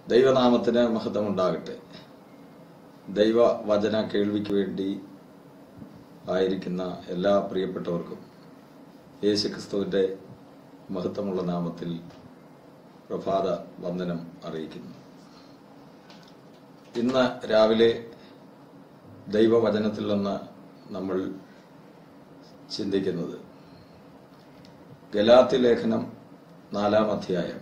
ദൈവനാമത്തിന് മഹത്വമുണ്ടാകട്ടെ ദൈവവചന കേൾവിക്ക് വേണ്ടി ആയിരിക്കുന്ന എല്ലാ പ്രിയപ്പെട്ടവർക്കും യേശുക്രിസ്തുവിന്റെ മഹത്വമുള്ള നാമത്തിൽ പ്രഭാത വന്ദനം അറിയിക്കുന്നു ഇന്ന് രാവിലെ ദൈവവചനത്തിൽ നിന്ന് നമ്മൾ ചിന്തിക്കുന്നത് ഗലാത്തി ലേഖനം നാലാം അധ്യായം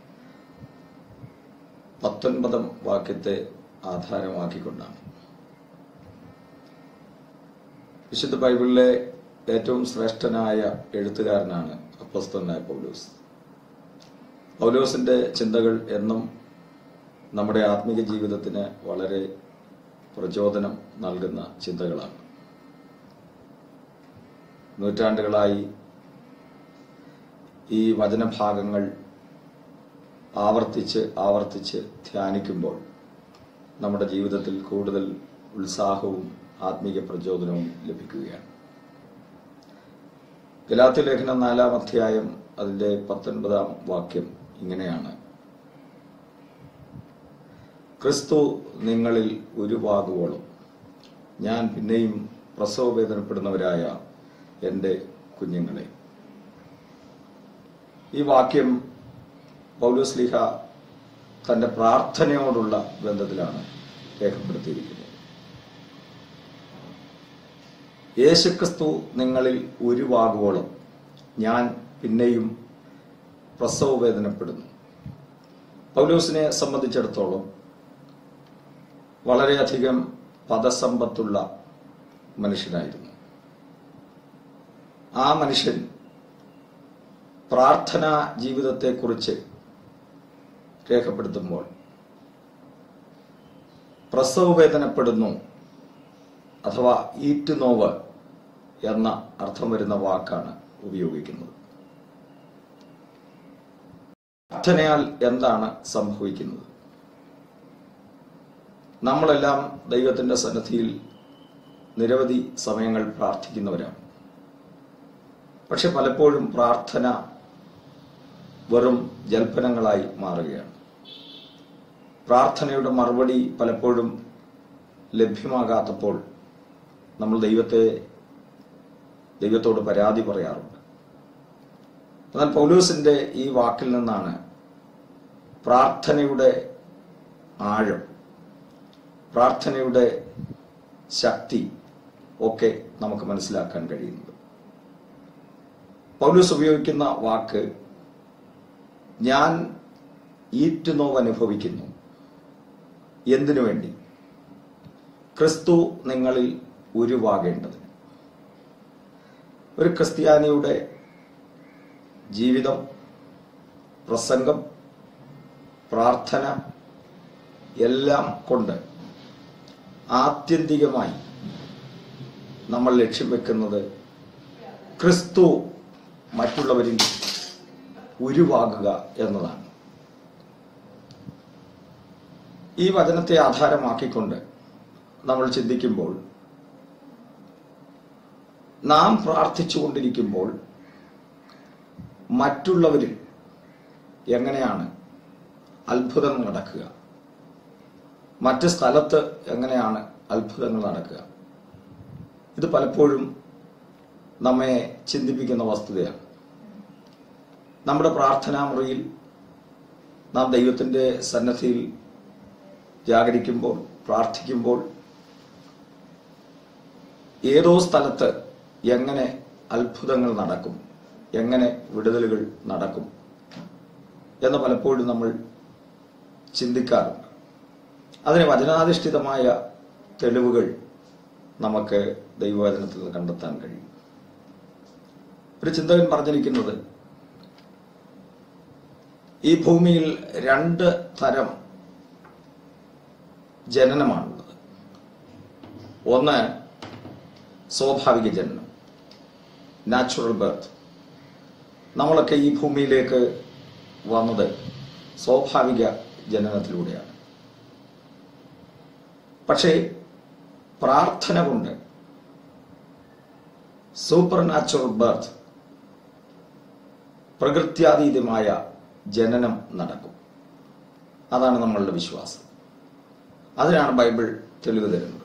പത്തൊൻപതാം വാക്യത്തെ ആധാരമാക്കിക്കൊണ്ടാണ് വിശുദ്ധ ബൈബിളിലെ ഏറ്റവും ശ്രേഷ്ഠനായ എഴുത്തുകാരനാണ് അപ്പസ്തനായ പൗലോസ് പൗലോസിന്റെ ചിന്തകൾ എന്നും നമ്മുടെ ആത്മീക ജീവിതത്തിന് വളരെ പ്രചോദനം നൽകുന്ന ചിന്തകളാണ് നൂറ്റാണ്ടുകളായി ഈ വചനഭാഗങ്ങൾ ആവർത്തിച്ച് ആവർത്തിച്ച് ധ്യാനിക്കുമ്പോൾ നമ്മുടെ ജീവിതത്തിൽ കൂടുതൽ ഉത്സാഹവും ആത്മീക പ്രചോദനവും ലഭിക്കുകയാണ് ഗലാത്തി ലേഖനം നാലാം അധ്യായം അതിന്റെ പത്തൊൻപതാം വാക്യം ഇങ്ങനെയാണ് ക്രിസ്തു നിങ്ങളിൽ ഉരുവാകുവോളും ഞാൻ പിന്നെയും പ്രസവവേദനപ്പെടുന്നവരായ എൻ്റെ കുഞ്ഞുങ്ങളെ ഈ വാക്യം പൗലോസ് ലീഹ തന്റെ പ്രാർത്ഥനയോടുള്ള ബന്ധത്തിലാണ് രേഖപ്പെടുത്തിയിരിക്കുന്നത് യേശുക്രിസ്തു നിങ്ങളിൽ ഉരുവാകുവോളം ഞാൻ പിന്നെയും പ്രസവവേദനപ്പെടുന്നു പൗലോസിനെ സംബന്ധിച്ചിടത്തോളം വളരെയധികം പദസമ്പത്തുള്ള മനുഷ്യനായിരുന്നു ആ മനുഷ്യൻ പ്രാർത്ഥനാ ജീവിതത്തെക്കുറിച്ച് രേഖപ്പെടുത്തുമ്പോൾ പ്രസവവേദനപ്പെടുന്നു അഥവാ ഈറ്റുനോവ് എന്ന അർത്ഥം വരുന്ന വാക്കാണ് ഉപയോഗിക്കുന്നത് പ്രാർത്ഥനയാൽ എന്താണ് സംഭവിക്കുന്നത് നമ്മളെല്ലാം ദൈവത്തിന്റെ സന്നദ്ധിയിൽ നിരവധി സമയങ്ങൾ പ്രാർത്ഥിക്കുന്നവരാണ് പക്ഷെ പലപ്പോഴും പ്രാർത്ഥന വെറും ജൽപ്പനങ്ങളായി മാറുകയാണ് പ്രാർത്ഥനയുടെ മറുപടി പലപ്പോഴും ലഭ്യമാകാത്തപ്പോൾ നമ്മൾ ദൈവത്തെ ദൈവത്തോട് പരാതി പറയാറുണ്ട് എന്നാൽ പൗലൂസിന്റെ ഈ വാക്കിൽ നിന്നാണ് പ്രാർത്ഥനയുടെ ആഴം പ്രാർത്ഥനയുടെ ശക്തി ഒക്കെ നമുക്ക് മനസ്സിലാക്കാൻ കഴിയുന്നത് പൗലൂസ് ഉപയോഗിക്കുന്ന വാക്ക് ഞാൻ ഈറ്റുനോവ് അനുഭവിക്കുന്നു എന്തിനു വേണ്ടി ക്രിസ്തു നിങ്ങളിൽ ഉരുവാകേണ്ടതിന് ഒരു ക്രിസ്ത്യാനിയുടെ ജീവിതം പ്രസംഗം പ്രാർത്ഥന എല്ലാം കൊണ്ട് ആത്യന്തികമായി നമ്മൾ ലക്ഷ്യം വെക്കുന്നത് ക്രിസ്തു മറ്റുള്ളവരിൽ ഉരുവാകുക എന്നതാണ് ഈ വചനത്തെ ആധാരമാക്കിക്കൊണ്ട് നമ്മൾ ചിന്തിക്കുമ്പോൾ നാം പ്രാർത്ഥിച്ചുകൊണ്ടിരിക്കുമ്പോൾ മറ്റുള്ളവരിൽ എങ്ങനെയാണ് അത്ഭുതങ്ങൾ നടക്കുക മറ്റ് സ്ഥലത്ത് എങ്ങനെയാണ് അത്ഭുതങ്ങൾ നടക്കുക ഇത് പലപ്പോഴും നമ്മെ ചിന്തിപ്പിക്കുന്ന വസ്തുതയാണ് നമ്മുടെ പ്രാർത്ഥനാ മുറിയിൽ നാം ദൈവത്തിന്റെ സന്നദ്ധിയിൽ ജാഗരിക്കുമ്പോൾ പ്രാർത്ഥിക്കുമ്പോൾ ഏതോ സ്ഥലത്ത് എങ്ങനെ അത്ഭുതങ്ങൾ നടക്കും എങ്ങനെ വിടുതലുകൾ നടക്കും എന്ന് പലപ്പോഴും നമ്മൾ ചിന്തിക്കാറുണ്ട് അതിന് വചനാധിഷ്ഠിതമായ തെളിവുകൾ നമുക്ക് ദൈവവചനത്തിൽ നിന്ന് കണ്ടെത്താൻ കഴിയും ഒരു ചിന്തകൻ പറഞ്ഞിരിക്കുന്നത് ഈ ഭൂമിയിൽ രണ്ട് തരം ജനനമാണുള്ളത് ഒന്ന് സ്വാഭാവിക ജനനം നാച്ചുറൽ ബർത്ത് നമ്മളൊക്കെ ഈ ഭൂമിയിലേക്ക് വന്നത് സ്വാഭാവിക ജനനത്തിലൂടെയാണ് പക്ഷേ പ്രാർത്ഥന കൊണ്ട് സൂപ്പർ നാച്ചുറൽ ബർത്ത് പ്രകൃത്യാതീതമായ ജനനം നടക്കും അതാണ് നമ്മളുടെ വിശ്വാസം അതിനാണ് ബൈബിൾ തെളിവ് തരുന്നത്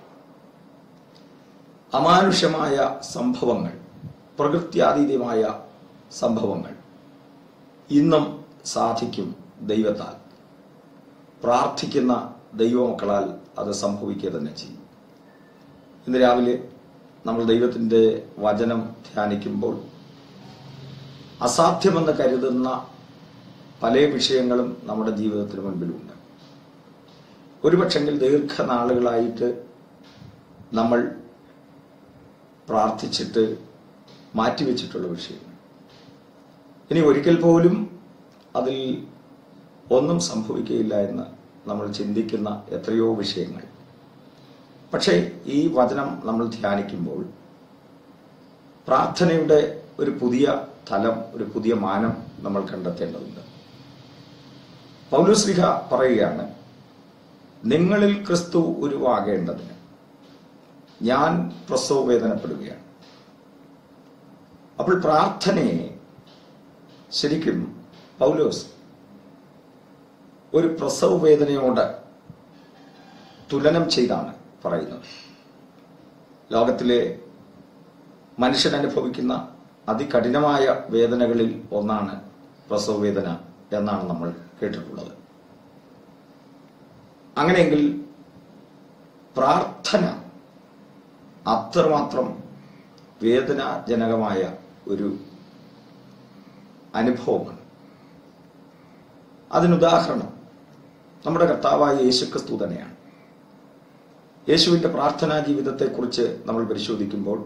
അമാനുഷ്യമായ സംഭവങ്ങൾ പ്രകൃത്യാതീതമായ സംഭവങ്ങൾ ഇന്നും സാധിക്കും ദൈവത്താൽ പ്രാർത്ഥിക്കുന്ന ദൈവമക്കളാൽ അത് സംഭവിക്കുക തന്നെ ചെയ്യും ഇന്ന് രാവിലെ നമ്മൾ ദൈവത്തിൻ്റെ വചനം ധ്യാനിക്കുമ്പോൾ അസാധ്യമെന്ന് കരുതുന്ന പല വിഷയങ്ങളും നമ്മുടെ ജീവിതത്തിന് മുൻപിലുണ്ട് ഒരുപക്ഷെങ്കിൽ ദീർഘനാളുകളായിട്ട് നമ്മൾ പ്രാർത്ഥിച്ചിട്ട് മാറ്റിവെച്ചിട്ടുള്ള വിഷയങ്ങൾ ഇനി ഒരിക്കൽ പോലും അതിൽ ഒന്നും സംഭവിക്കുകയില്ല എന്ന് നമ്മൾ ചിന്തിക്കുന്ന എത്രയോ വിഷയങ്ങൾ പക്ഷേ ഈ വചനം നമ്മൾ ധ്യാനിക്കുമ്പോൾ പ്രാർത്ഥനയുടെ ഒരു പുതിയ തലം ഒരു പുതിയ മാനം നമ്മൾ കണ്ടെത്തേണ്ടതുണ്ട് പൗലുശ്രീഹ പറയുകയാണ് നിങ്ങളിൽ ക്രിസ്തു ഉരുവാകേണ്ടതിന് ഞാൻ പ്രസവ വേദനപ്പെടുകയാണ് അപ്പോൾ പ്രാർത്ഥനയെ ശരിക്കും പൗലോസ് ഒരു പ്രസവ വേദനയോട് തുലനം ചെയ്താണ് പറയുന്നത് ലോകത്തിലെ മനുഷ്യൻ അനുഭവിക്കുന്ന അതികഠിനമായ വേദനകളിൽ ഒന്നാണ് പ്രസവ വേദന എന്നാണ് നമ്മൾ കേട്ടിട്ടുള്ളത് അങ്ങനെയെങ്കിൽ പ്രാർത്ഥന അത്രമാത്രം വേദനാജനകമായ ഒരു അനുഭവമാണ് അതിനുദാഹരണം നമ്മുടെ കർത്താവായ യേശുക്രിസ്തു തന്നെയാണ് യേശുവിന്റെ പ്രാർത്ഥനാ ജീവിതത്തെക്കുറിച്ച് നമ്മൾ പരിശോധിക്കുമ്പോൾ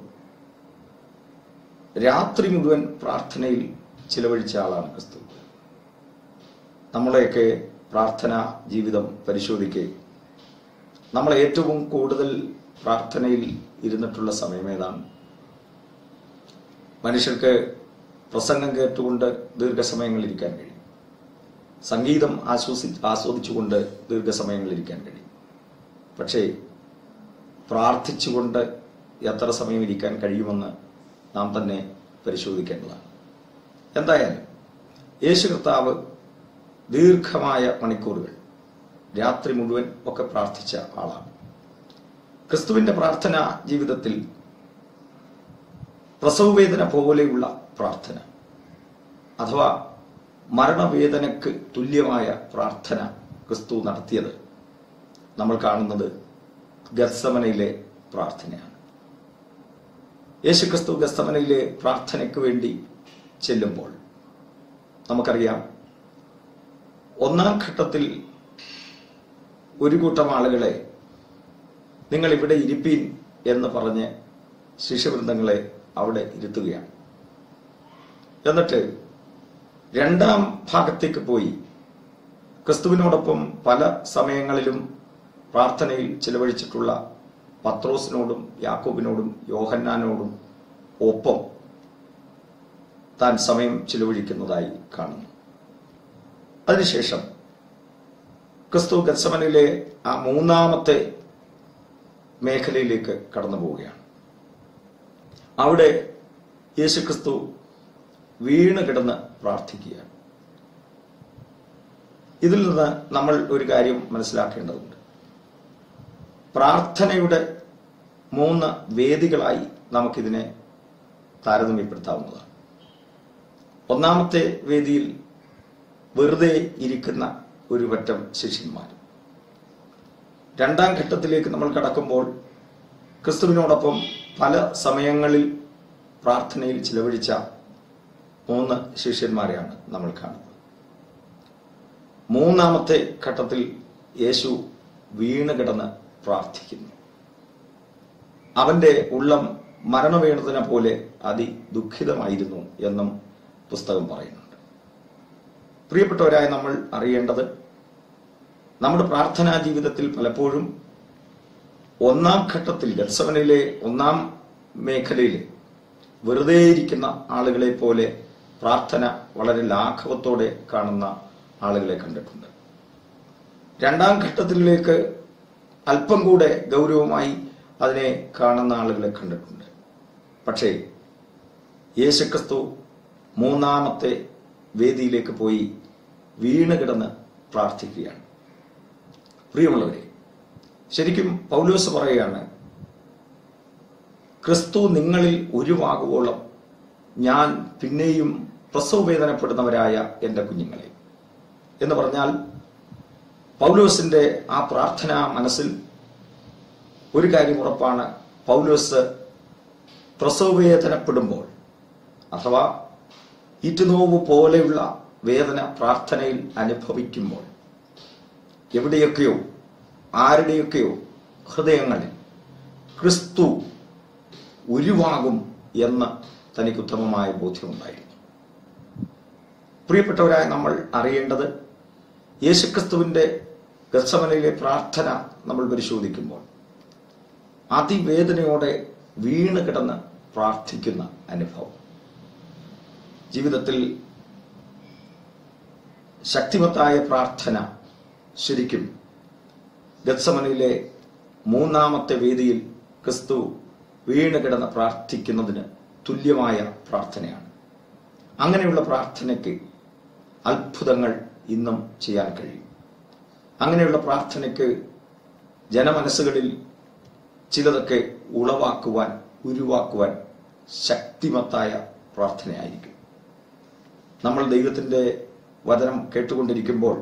രാത്രി മുഴുവൻ പ്രാർത്ഥനയിൽ ചിലവഴിച്ച ആളാണ് ക്രിസ്തു നമ്മളെയൊക്കെ പ്രാർത്ഥനാ ജീവിതം പരിശോധിക്കെ നമ്മൾ ഏറ്റവും കൂടുതൽ പ്രാർത്ഥനയിൽ ഇരുന്നിട്ടുള്ള സമയം ഏതാണ് മനുഷ്യർക്ക് പ്രസംഗം കേട്ടുകൊണ്ട് ദീർഘസമയങ്ങൾ ഇരിക്കാൻ കഴിയും സംഗീതം ആസ്വസി ആസ്വദിച്ചുകൊണ്ട് ദീർഘസമയങ്ങൾ ഇരിക്കാൻ കഴിയും പക്ഷേ പ്രാർത്ഥിച്ചുകൊണ്ട് എത്ര സമയം ഇരിക്കാൻ കഴിയുമെന്ന് നാം തന്നെ പരിശോധിക്കേണ്ടതാണ് എന്തായാലും യേശു കർത്താവ് ദീർഘമായ മണിക്കൂറുകൾ രാത്രി മുഴുവൻ ഒക്കെ പ്രാർത്ഥിച്ച ആളാണ് ക്രിസ്തുവിന്റെ പ്രാർത്ഥന ജീവിതത്തിൽ പ്രസവവേദന പോലെയുള്ള പ്രാർത്ഥന അഥവാ മരണവേദനക്ക് തുല്യമായ പ്രാർത്ഥന ക്രിസ്തു നടത്തിയത് നമ്മൾ കാണുന്നത് ഗത്സമനയിലെ പ്രാർത്ഥനയാണ് യേശുക്രിസ്തു ഗസ്തമനയിലെ പ്രാർത്ഥനയ്ക്ക് വേണ്ടി ചെല്ലുമ്പോൾ നമുക്കറിയാം ഒന്നാം ഘട്ടത്തിൽ ഒരു കൂട്ടം ആളുകളെ നിങ്ങൾ ഇവിടെ ഇരിപ്പീൻ എന്ന് പറഞ്ഞ് ശിഷ്യവൃന്ദങ്ങളെ അവിടെ ഇരുത്തുകയാണ് എന്നിട്ട് രണ്ടാം ഭാഗത്തേക്ക് പോയി ക്രിസ്തുവിനോടൊപ്പം പല സമയങ്ങളിലും പ്രാർത്ഥനയിൽ ചിലവഴിച്ചിട്ടുള്ള പത്രോസിനോടും യാക്കോബിനോടും യോഹന്നാനോടും ഒപ്പം താൻ സമയം ചിലവഴിക്കുന്നതായി കാണുന്നു അതിനുശേഷം ക്രിസ്തു ഗത്സമനിലെ ആ മൂന്നാമത്തെ മേഖലയിലേക്ക് കടന്നു പോവുകയാണ് അവിടെ യേശുക്രിസ്തു വീണ് കിടന്ന് പ്രാർത്ഥിക്കുകയാണ് ഇതിൽ നിന്ന് നമ്മൾ ഒരു കാര്യം മനസ്സിലാക്കേണ്ടതുണ്ട് പ്രാർത്ഥനയുടെ മൂന്ന് വേദികളായി നമുക്കിതിനെ താരതമ്യപ്പെടുത്താവുന്നതാണ് ഒന്നാമത്തെ വേദിയിൽ വെറുതെ ഇരിക്കുന്ന ഒരു പറ്റം ശിഷ്യന്മാർ രണ്ടാം ഘട്ടത്തിലേക്ക് നമ്മൾ കടക്കുമ്പോൾ ക്രിസ്തുവിനോടൊപ്പം പല സമയങ്ങളിൽ പ്രാർത്ഥനയിൽ ചിലവഴിച്ച മൂന്ന് ശിഷ്യന്മാരെയാണ് നമ്മൾ കാണുന്നത് മൂന്നാമത്തെ ഘട്ടത്തിൽ യേശു വീണ് കിടന്ന് പ്രാർത്ഥിക്കുന്നു അവന്റെ ഉള്ളം മരണവേണതിനെ പോലെ അതി ദുഃഖിതമായിരുന്നു എന്നും പുസ്തകം പറയുന്നുണ്ട് പ്രിയപ്പെട്ടവരായ നമ്മൾ അറിയേണ്ടത് നമ്മുടെ പ്രാർത്ഥനാ ജീവിതത്തിൽ പലപ്പോഴും ഒന്നാം ഘട്ടത്തിൽ ഗത്സവനിലെ ഒന്നാം മേഖലയിൽ വെറുതെ ഇരിക്കുന്ന ആളുകളെ പോലെ പ്രാർത്ഥന വളരെ ലാഘവത്തോടെ കാണുന്ന ആളുകളെ കണ്ടിട്ടുണ്ട് രണ്ടാം ഘട്ടത്തിലേക്ക് അല്പം കൂടെ ഗൗരവമായി അതിനെ കാണുന്ന ആളുകളെ കണ്ടിട്ടുണ്ട് പക്ഷേ യേശുക്രിസ്തു മൂന്നാമത്തെ വേദിയിലേക്ക് പോയി വീണ് കിടന്ന് പ്രാർത്ഥിക്കുകയാണ് പ്രിയമുള്ളവരെ ശരിക്കും പൗലോസ് പറയുകയാണ് ക്രിസ്തു നിങ്ങളിൽ ഉരുവാകുവോളം ഞാൻ പിന്നെയും പ്രസവവേദനപ്പെടുന്നവരായ എൻ്റെ കുഞ്ഞുങ്ങളെ എന്ന് പറഞ്ഞാൽ പൗലോസിന്റെ ആ പ്രാർത്ഥന മനസ്സിൽ ഒരു കാര്യം ഉറപ്പാണ് പൗലോസ് പ്രസവവേദനപ്പെടുമ്പോൾ അഥവാ ഈറ്റുനോവ് പോലെയുള്ള വേദന പ്രാർത്ഥനയിൽ അനുഭവിക്കുമ്പോൾ എവിടെയൊക്കെയോ ആരുടെയൊക്കെയോ ഹൃദയങ്ങളിൽ ക്രിസ്തു ഉരുവാകും എന്ന് തനിക്ക് ഉത്തമമായ ബോധ്യമുണ്ടായിരുന്നു പ്രിയപ്പെട്ടവരായ നമ്മൾ അറിയേണ്ടത് യേശുക്രിസ്തുവിന്റെ ഗർസമനയിലെ പ്രാർത്ഥന നമ്മൾ പരിശോധിക്കുമ്പോൾ അതിവേദനയോടെ വീണ് കിടന്ന് പ്രാർത്ഥിക്കുന്ന അനുഭവം ജീവിതത്തിൽ ശക്തിമത്തായ പ്രാർത്ഥന ശരിക്കും ഗത്സമനയിലെ മൂന്നാമത്തെ വേദിയിൽ ക്രിസ്തു വീണ് കിടന്ന് പ്രാർത്ഥിക്കുന്നതിന് തുല്യമായ പ്രാർത്ഥനയാണ് അങ്ങനെയുള്ള പ്രാർത്ഥനയ്ക്ക് അത്ഭുതങ്ങൾ ഇന്നും ചെയ്യാൻ കഴിയും അങ്ങനെയുള്ള പ്രാർത്ഥനയ്ക്ക് ജനമനസ്സുകളിൽ ചിലതൊക്കെ ഉളവാക്കുവാൻ ഉരുവാക്കുവാൻ ശക്തിമത്തായ പ്രാർത്ഥനയായിരിക്കും നമ്മൾ ദൈവത്തിൻ്റെ വചനം കേട്ടുകൊണ്ടിരിക്കുമ്പോൾ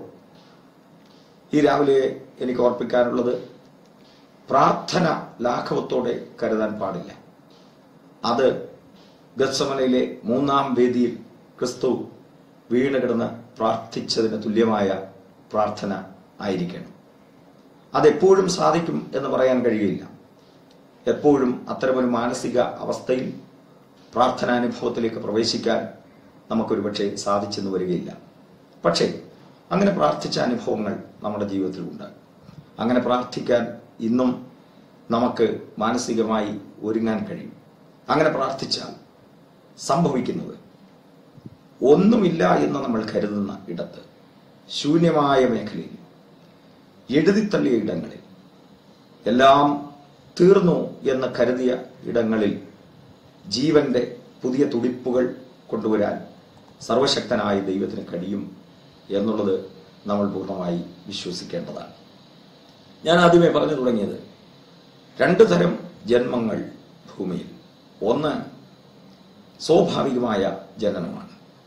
ഈ രാവിലെ എനിക്ക് ഓർപ്പിക്കാനുള്ളത് പ്രാർത്ഥന ലാഘവത്തോടെ കരുതാൻ പാടില്ല അത് ഗത്സമനയിലെ മൂന്നാം വേദിയിൽ ക്രിസ്തു വീണ് കിടന്ന് പ്രാർത്ഥിച്ചതിന് തുല്യമായ പ്രാർത്ഥന ആയിരിക്കണം അതെപ്പോഴും സാധിക്കും എന്ന് പറയാൻ കഴിയില്ല എപ്പോഴും അത്തരമൊരു മാനസിക അവസ്ഥയിൽ പ്രാർത്ഥനാനുഭവത്തിലേക്ക് പ്രവേശിക്കാൻ നമുക്കൊരു പക്ഷേ സാധിച്ചെന്ന് വരികയില്ല പക്ഷേ അങ്ങനെ പ്രാർത്ഥിച്ച അനുഭവങ്ങൾ നമ്മുടെ ജീവിതത്തിൽ ഉണ്ട് അങ്ങനെ പ്രാർത്ഥിക്കാൻ ഇന്നും നമുക്ക് മാനസികമായി ഒരുങ്ങാൻ കഴിയും അങ്ങനെ പ്രാർത്ഥിച്ചാൽ സംഭവിക്കുന്നത് ഒന്നുമില്ല എന്ന് നമ്മൾ കരുതുന്ന ഇടത്ത് ശൂന്യമായ മേഖലയിൽ എഴുതിത്തള്ളിയ ഇടങ്ങളിൽ എല്ലാം തീർന്നു എന്ന് കരുതിയ ഇടങ്ങളിൽ ജീവന്റെ പുതിയ തുടിപ്പുകൾ കൊണ്ടുവരാൻ സർവശക്തനായ ദൈവത്തിന് കഴിയും എന്നുള്ളത് നമ്മൾ പൂർണ്ണമായി വിശ്വസിക്കേണ്ടതാണ് ഞാൻ ആദ്യമേ പറഞ്ഞു തുടങ്ങിയത് രണ്ടു തരം ജന്മങ്ങൾ ഭൂമിയിൽ ഒന്ന് സ്വാഭാവികമായ ജനനമാണ്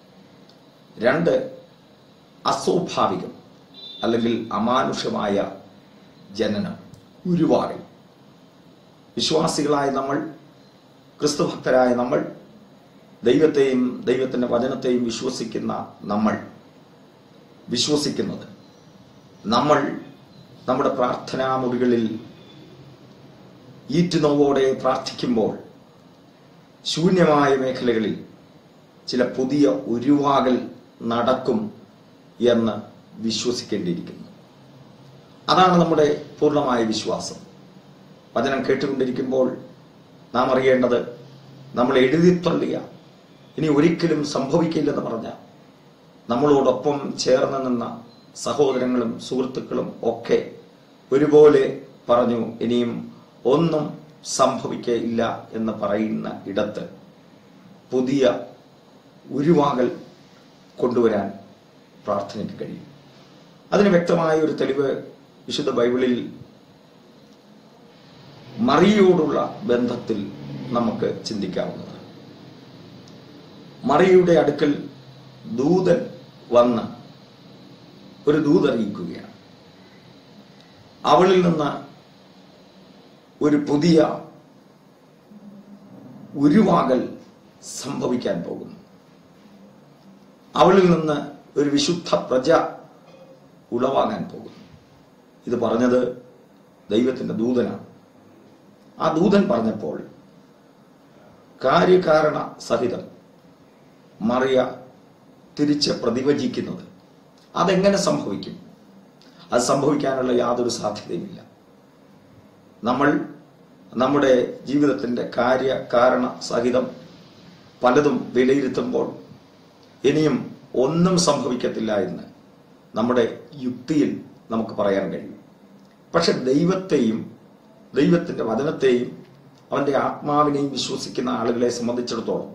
രണ്ട് അസ്വാഭാവികം അല്ലെങ്കിൽ അമാനുഷമായ ജനനം ഉരുവാകൽ വിശ്വാസികളായ നമ്മൾ ക്രിസ്തുഭക്തരായ നമ്മൾ ദൈവത്തെയും ദൈവത്തിന്റെ വചനത്തെയും വിശ്വസിക്കുന്ന നമ്മൾ വിശ്വസിക്കുന്നത് നമ്മൾ നമ്മുടെ പ്രാർത്ഥനാ മുറികളിൽ ഈറ്റുനോവോടെ പ്രാർത്ഥിക്കുമ്പോൾ ശൂന്യമായ മേഖലകളിൽ ചില പുതിയ ഉരുവാകൽ നടക്കും എന്ന് വിശ്വസിക്കേണ്ടിയിരിക്കുന്നു അതാണ് നമ്മുടെ പൂർണ്ണമായ വിശ്വാസം വചനം കേട്ടുകൊണ്ടിരിക്കുമ്പോൾ നാം അറിയേണ്ടത് നമ്മൾ എഴുതിത്തള്ളിയ ഇനി ഒരിക്കലും സംഭവിക്കില്ലെന്ന് പറഞ്ഞ നമ്മളോടൊപ്പം ചേർന്ന് നിന്ന സഹോദരങ്ങളും സുഹൃത്തുക്കളും ഒക്കെ ഒരുപോലെ പറഞ്ഞു ഇനിയും ഒന്നും സംഭവിക്കയില്ല എന്ന് പറയുന്ന ഇടത്ത് പുതിയ ഉരുവാകൽ കൊണ്ടുവരാൻ പ്രാർത്ഥനയ്ക്ക് കഴിയും അതിന് വ്യക്തമായ ഒരു തെളിവ് വിശുദ്ധ ബൈബിളിൽ മറിയോടുള്ള ബന്ധത്തിൽ നമുക്ക് ചിന്തിക്കാവുന്നതാണ് മറിയുടെ അടുക്കൽ ദൂതൻ വന്ന് ഒരു ദൂതറിയിക്കുകയാണ് അവളിൽ നിന്ന് ഒരു പുതിയ ഉരുവാകൽ സംഭവിക്കാൻ പോകുന്നു അവളിൽ നിന്ന് ഒരു വിശുദ്ധ പ്രജ ഉളവാകാൻ പോകുന്നു ഇത് പറഞ്ഞത് ദൈവത്തിന്റെ ദൂതനാണ് ആ ദൂതൻ പറഞ്ഞപ്പോൾ കാര്യകാരണ സഹിതം മറിയ തിരിച്ച് പ്രതിവചിക്കുന്നത് അതെങ്ങനെ സംഭവിക്കും അത് സംഭവിക്കാനുള്ള യാതൊരു സാധ്യതയുമില്ല നമ്മൾ നമ്മുടെ ജീവിതത്തിന്റെ കാര്യ കാരണ സഹിതം പലതും വിലയിരുത്തുമ്പോൾ ഇനിയും ഒന്നും സംഭവിക്കത്തില്ല എന്ന് നമ്മുടെ യുക്തിയിൽ നമുക്ക് പറയാൻ കഴിയും പക്ഷെ ദൈവത്തെയും ദൈവത്തിന്റെ വചനത്തെയും അവന്റെ ആത്മാവിനെയും വിശ്വസിക്കുന്ന ആളുകളെ സംബന്ധിച്ചിടത്തോളം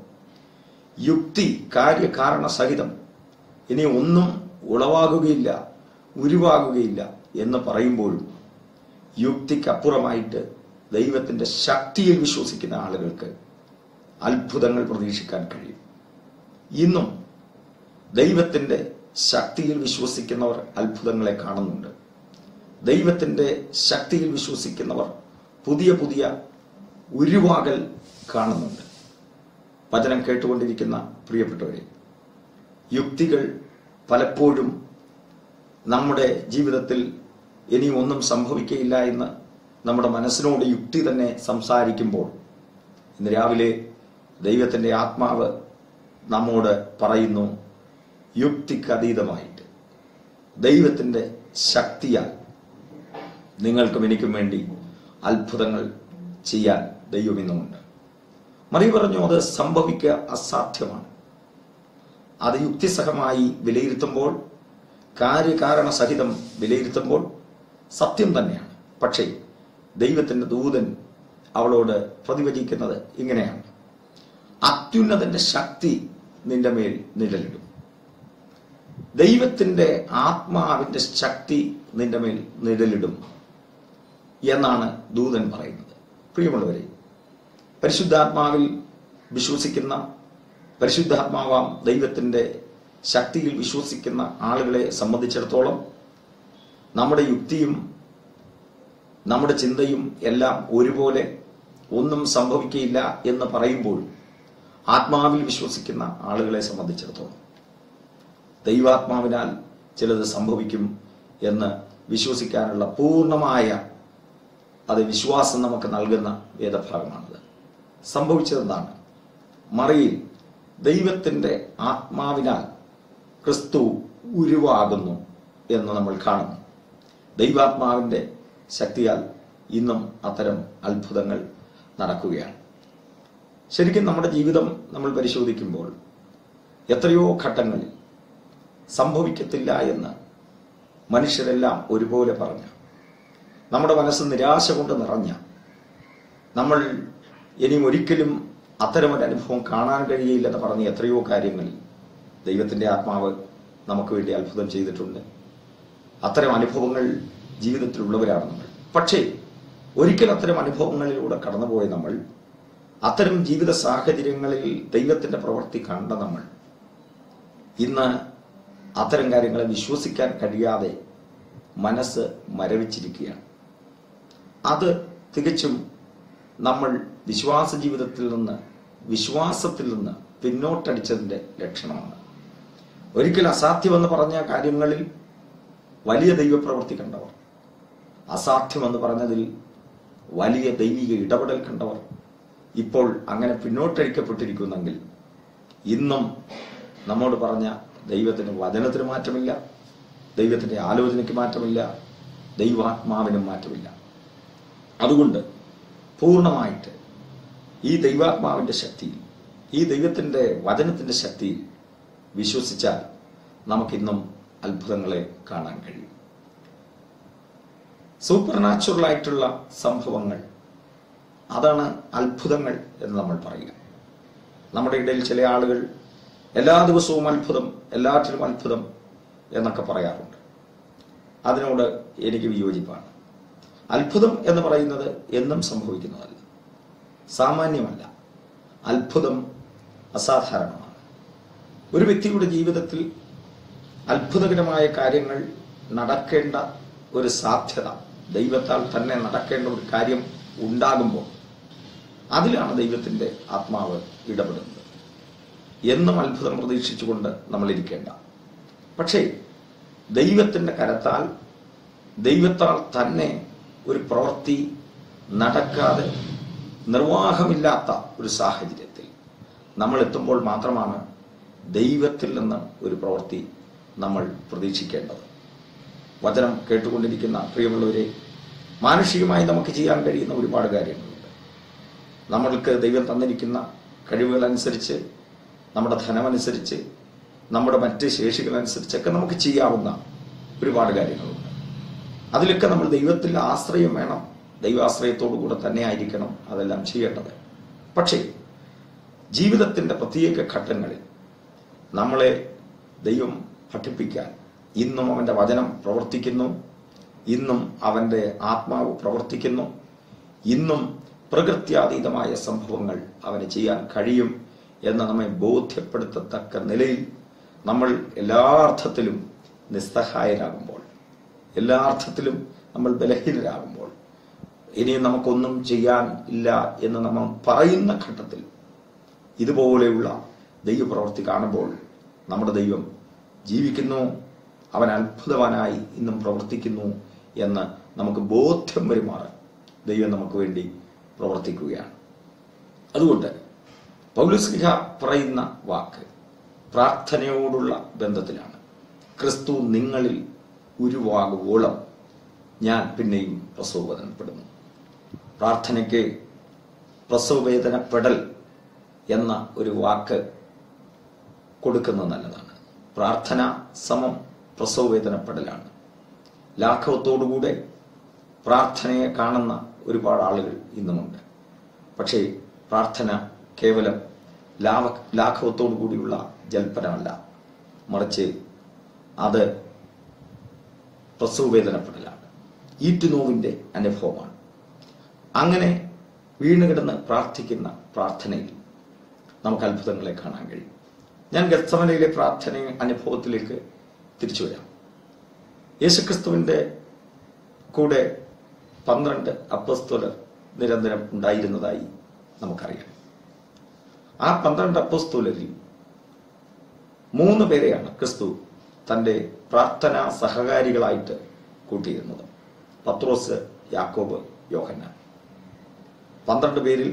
യുക്തി കാര്യകാരണ സഹിതം ഇനി ഒന്നും ഉളവാകുകയില്ല ഉരുവാകുകയില്ല എന്ന് പറയുമ്പോഴും യുക്തിക്കപ്പുറമായിട്ട് ദൈവത്തിന്റെ ശക്തിയിൽ വിശ്വസിക്കുന്ന ആളുകൾക്ക് അത്ഭുതങ്ങൾ പ്രതീക്ഷിക്കാൻ കഴിയും ഇന്നും ദൈവത്തിന്റെ ശക്തിയിൽ വിശ്വസിക്കുന്നവർ അത്ഭുതങ്ങളെ കാണുന്നുണ്ട് ദൈവത്തിന്റെ ശക്തിയിൽ വിശ്വസിക്കുന്നവർ പുതിയ പുതിയ ഉരുവാകൽ കാണുന്നുണ്ട് വചനം കേട്ടുകൊണ്ടിരിക്കുന്ന പ്രിയപ്പെട്ടവരെ യുക്തികൾ പലപ്പോഴും നമ്മുടെ ജീവിതത്തിൽ ഇനി ഒന്നും സംഭവിക്കയില്ല എന്ന് നമ്മുടെ മനസ്സിനോട് യുക്തി തന്നെ സംസാരിക്കുമ്പോൾ ഇന്ന് രാവിലെ ദൈവത്തിന്റെ ആത്മാവ് നമ്മോട് പറയുന്നു യുക്തിക്കതീതമായിട്ട് ദൈവത്തിന്റെ ശക്തിയാൽ നിങ്ങൾക്കും എനിക്കും വേണ്ടി അത്ഭുതങ്ങൾ ചെയ്യാൻ ദൈവം ഇന്നുമുണ്ട് മറി പറഞ്ഞു അത് സംഭവിക്കുക അസാധ്യമാണ് അത് യുക്തിസഹമായി വിലയിരുത്തുമ്പോൾ കാര്യകാരണ സഹിതം വിലയിരുത്തുമ്പോൾ സത്യം തന്നെയാണ് പക്ഷേ ദൈവത്തിന്റെ ദൂതൻ അവളോട് പ്രതിവചിക്കുന്നത് ഇങ്ങനെയാണ് അത്യുന്നതന്റെ ശക്തി നിന്റെ മേൽ നിഴലിടും ദൈവത്തിന്റെ ആത്മാവിന്റെ ശക്തി നിന്റെ മേൽ നിഴലിടും എന്നാണ് ദൂതൻ പറയുന്നത് പ്രിയമുള്ളവരെ പരിശുദ്ധാത്മാവിൽ വിശ്വസിക്കുന്ന പരിശുദ്ധാത്മാവാം ദൈവത്തിന്റെ ശക്തിയിൽ വിശ്വസിക്കുന്ന ആളുകളെ സംബന്ധിച്ചിടത്തോളം നമ്മുടെ യുക്തിയും നമ്മുടെ ചിന്തയും എല്ലാം ഒരുപോലെ ഒന്നും സംഭവിക്കയില്ല എന്ന് പറയുമ്പോൾ ആത്മാവിൽ വിശ്വസിക്കുന്ന ആളുകളെ സംബന്ധിച്ചിടത്തോളം ദൈവാത്മാവിനാൽ ചിലത് സംഭവിക്കും എന്ന് വിശ്വസിക്കാനുള്ള പൂർണ്ണമായ അത് വിശ്വാസം നമുക്ക് നൽകുന്ന വേദഭാഗമാണത് സംഭവിച്ചതെന്താണ് മറിയിൽ ദൈവത്തിന്റെ ആത്മാവിനാൽ ക്രിസ്തു ഉരുവാകുന്നു എന്ന് നമ്മൾ കാണുന്നു ദൈവാത്മാവിന്റെ ശക്തിയാൽ ഇന്നും അത്തരം അത്ഭുതങ്ങൾ നടക്കുകയാണ് ശരിക്കും നമ്മുടെ ജീവിതം നമ്മൾ പരിശോധിക്കുമ്പോൾ എത്രയോ ഘട്ടങ്ങളിൽ സംഭവിക്കത്തില്ല എന്ന് മനുഷ്യരെല്ലാം ഒരുപോലെ പറഞ്ഞു നമ്മുടെ മനസ്സ് നിരാശ കൊണ്ട് നിറഞ്ഞ നമ്മൾ ഇനിയും ഒരിക്കലും അത്തരമൊരു അനുഭവം കാണാൻ കഴിയില്ലെന്ന് പറഞ്ഞ എത്രയോ കാര്യങ്ങളിൽ ദൈവത്തിന്റെ ആത്മാവ് നമുക്ക് വേണ്ടി അത്ഭുതം ചെയ്തിട്ടുണ്ട് അത്തരം അനുഭവങ്ങൾ ജീവിതത്തിലുള്ളവരാണ് നമ്മൾ പക്ഷേ ഒരിക്കൽ അത്തരം അനുഭവങ്ങളിലൂടെ കടന്നുപോയ നമ്മൾ അത്തരം ജീവിത സാഹചര്യങ്ങളിൽ ദൈവത്തിന്റെ പ്രവൃത്തി കണ്ട നമ്മൾ ഇന്ന് അത്തരം കാര്യങ്ങളെ വിശ്വസിക്കാൻ കഴിയാതെ മനസ്സ് മരവിച്ചിരിക്കുകയാണ് അത് തികച്ചും നമ്മൾ വിശ്വാസ ജീവിതത്തിൽ നിന്ന് വിശ്വാസത്തിൽ നിന്ന് പിന്നോട്ടടിച്ചതിന്റെ ലക്ഷണമാണ് ഒരിക്കൽ അസാധ്യമെന്ന് പറഞ്ഞ കാര്യങ്ങളിൽ വലിയ ദൈവപ്രവൃത്തി കണ്ടവർ അസാധ്യമെന്ന് പറഞ്ഞതിൽ വലിയ ദൈവിക ഇടപെടൽ കണ്ടവർ ഇപ്പോൾ അങ്ങനെ പിന്നോട്ടടിക്കപ്പെട്ടിരിക്കുന്നെങ്കിൽ ഇന്നും നമ്മോട് പറഞ്ഞ ദൈവത്തിന് വചനത്തിന് മാറ്റമില്ല ദൈവത്തിന്റെ ആലോചനയ്ക്ക് മാറ്റമില്ല ദൈവാത്മാവിനും മാറ്റമില്ല അതുകൊണ്ട് പൂർണ്ണമായിട്ട് ഈ ദൈവാത്മാവിന്റെ ശക്തിയിൽ ഈ ദൈവത്തിന്റെ വചനത്തിന്റെ ശക്തിയിൽ വിശ്വസിച്ചാൽ നമുക്കിന്നും അത്ഭുതങ്ങളെ കാണാൻ കഴിയും സൂപ്പർ നാച്ചുറൽ ആയിട്ടുള്ള സംഭവങ്ങൾ അതാണ് അത്ഭുതങ്ങൾ എന്ന് നമ്മൾ പറയുക നമ്മുടെ ഇടയിൽ ചില ആളുകൾ എല്ലാ ദിവസവും അത്ഭുതം എല്ലാറ്റിലും അത്ഭുതം എന്നൊക്കെ പറയാറുണ്ട് അതിനോട് എനിക്ക് വിയോജിപ്പാണ് അത്ഭുതം എന്ന് പറയുന്നത് എന്നും സംഭവിക്കുന്നതല്ല സാമാന്യമല്ല അത്ഭുതം അസാധാരണമാണ് ഒരു വ്യക്തിയുടെ ജീവിതത്തിൽ അത്ഭുതകരമായ കാര്യങ്ങൾ നടക്കേണ്ട ഒരു സാധ്യത ദൈവത്താൽ തന്നെ നടക്കേണ്ട ഒരു കാര്യം ഉണ്ടാകുമ്പോൾ അതിലാണ് ദൈവത്തിന്റെ ആത്മാവ് ഇടപെടുന്നത് എന്നും അത്ഭുതം പ്രതീക്ഷിച്ചുകൊണ്ട് നമ്മൾ ഇരിക്കേണ്ട പക്ഷേ ദൈവത്തിന്റെ കരത്താൽ ദൈവത്താൽ തന്നെ ഒരു പ്രവൃത്തി നടക്കാതെ നിർവാഹമില്ലാത്ത ഒരു സാഹചര്യത്തിൽ നമ്മൾ എത്തുമ്പോൾ മാത്രമാണ് ദൈവത്തിൽ നിന്ന് ഒരു പ്രവൃത്തി നമ്മൾ പ്രതീക്ഷിക്കേണ്ടത് വചനം കേട്ടുകൊണ്ടിരിക്കുന്ന പ്രിയമുള്ളവരെ മാനുഷികമായി നമുക്ക് ചെയ്യാൻ കഴിയുന്ന ഒരുപാട് കാര്യങ്ങളുണ്ട് നമ്മൾക്ക് ദൈവം തന്നിരിക്കുന്ന കഴിവുകൾ അനുസരിച്ച് നമ്മുടെ ധനമനുസരിച്ച് നമ്മുടെ മറ്റ് ശേഷികളനുസരിച്ചൊക്കെ നമുക്ക് ചെയ്യാവുന്ന ഒരുപാട് കാര്യങ്ങളുണ്ട് അതിലൊക്കെ നമ്മൾ ദൈവത്തിൽ ആശ്രയം വേണം ദൈവാശ്രയത്തോടു കൂടെ തന്നെ ആയിരിക്കണം അതെല്ലാം ചെയ്യേണ്ടത് പക്ഷേ ജീവിതത്തിന്റെ പ്രത്യേക ഘട്ടങ്ങളിൽ നമ്മളെ ദൈവം പഠിപ്പിക്കാൻ ഇന്നും അവന്റെ വചനം പ്രവർത്തിക്കുന്നു ഇന്നും അവന്റെ ആത്മാവ് പ്രവർത്തിക്കുന്നു ഇന്നും പ്രകൃത്യാതീതമായ സംഭവങ്ങൾ അവന് ചെയ്യാൻ കഴിയും എന്ന് നമ്മെ ബോധ്യപ്പെടുത്തത്തക്ക നിലയിൽ നമ്മൾ എല്ലാ അർത്ഥത്തിലും നിസ്സഹായരാകുമ്പോൾ എല്ലാ അർത്ഥത്തിലും നമ്മൾ ബലഹീനരാകുമ്പോൾ ഇനിയും നമുക്കൊന്നും ചെയ്യാൻ ഇല്ല എന്ന് നമ്മൾ പറയുന്ന ഘട്ടത്തിൽ ഇതുപോലെയുള്ള ദൈവപ്രവൃത്തി കാണുമ്പോൾ നമ്മുടെ ദൈവം ജീവിക്കുന്നു അവൻ അത്ഭുതവാനായി ഇന്നും പ്രവർത്തിക്കുന്നു എന്ന് നമുക്ക് ബോധ്യം വരുമാറ് ദൈവം നമുക്ക് വേണ്ടി പ്രവർത്തിക്കുകയാണ് അതുകൊണ്ട് പൗലുസ്ലിഹ പറയുന്ന വാക്ക് പ്രാർത്ഥനയോടുള്ള ബന്ധത്തിലാണ് ക്രിസ്തു നിങ്ങളിൽ ഉരുവാകുവോളം ഞാൻ പിന്നെയും പ്രസവവേദനപ്പെടുന്നു പ്രാർത്ഥനയ്ക്ക് പ്രസവവേദനപ്പെടൽ എന്ന ഒരു വാക്ക് കൊടുക്കുന്നത് നല്ലതാണ് പ്രാർത്ഥന സമം പ്രസവവേദനപ്പെടലാണ് ലാഘവത്തോടുകൂടെ പ്രാർത്ഥനയെ കാണുന്ന ഒരുപാട് ആളുകൾ ഇന്നുമുണ്ട് പക്ഷേ പ്രാർത്ഥന കേവലം ലാഭ ലാഘവത്തോടു കൂടിയുള്ള ജൽപ്പനമല്ല മറിച്ച് അത് പ്രസവവേദനപ്പെടലാണ് ഈറ്റുനോവിന്റെ അനുഭവമാണ് അങ്ങനെ വീണുകിടന്ന് പ്രാർത്ഥിക്കുന്ന പ്രാർത്ഥനയിൽ നമുക്ക് അത്ഭുതങ്ങളെ കാണാൻ കഴിയും ഞാൻ ഗത്സമനയിലെ പ്രാർത്ഥന അനുഭവത്തിലേക്ക് തിരിച്ചു വരാം യേശുക്രിസ്തുവിന്റെ കൂടെ പന്ത്രണ്ട് അപ്പസ്തോലർ നിരന്തരം ഉണ്ടായിരുന്നതായി നമുക്കറിയാം ആ പന്ത്രണ്ട് അപ്പസ്തോലരിൽ മൂന്ന് പേരെയാണ് ക്രിസ്തു തന്റെ പ്രാർത്ഥനാ സഹകാരികളായിട്ട് കൂട്ടിയിരുന്നത് പത്രോസ് യാക്കോബ് യോഹന്നാൻ പന്ത്രണ്ട് പേരിൽ